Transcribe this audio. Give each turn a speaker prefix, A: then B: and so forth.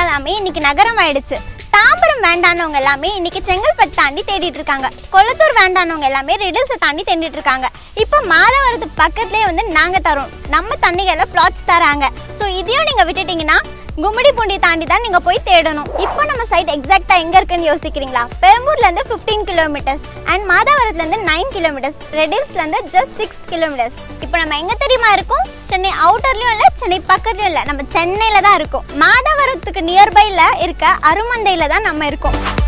A: எல்லாமே இன்னைக்கு நகரம் ஆயிடுச்சு தாம்பரம் வேண்டானவங்க எல்லாமே இன்னைக்கு செங்கல்பட்டு தாண்டி தேடிட்டு இருக்காங்க கொளத்தூர் வேண்டானவங்க எல்லாமே ரிடில்ஸை தாண்டி தேடிட்டு இருக்காங்க இப்போ மாதவரத்து பக்கத்துலேயே வந்து நாங்கள் தரோம் நம்ம தண்ணிகளை பிளாட்ஸ் தராங்க ஸோ இதையும் நீங்கள் விட்டுட்டீங்கன்னா கும்மிடி பூண்டி தாண்டி தான் நீங்கள் போய் தேடணும் இப்போ நம்ம சைட் எக்ஸாக்டாக எங்கே இருக்குன்னு யோசிக்கிறீங்களா பெரம்பூர்லேருந்து ஃபிஃப்டீன் கிலோமீட்டர்ஸ் அண்ட் மாதாவரத்துலேருந்து நைன் கிலோமீட்டர்ஸ் ரெடில்ஸ்லேருந்து ஜஸ்ட் சிக்ஸ் கிலோமீட்டர்ஸ் இப்போ நம்ம எங்கே தெரியுமா இருக்கோம் சென்னை அவுட்டர்லையும் இல்லை சென்னை பக்கத்துலையும் இல்லை நம்ம சென்னையில் தான் இருக்கோம் மாதாவரத்துக்கு நியர்பையில் இருக்க அருமந்தையில் தான் நம்ம இருக்கோம்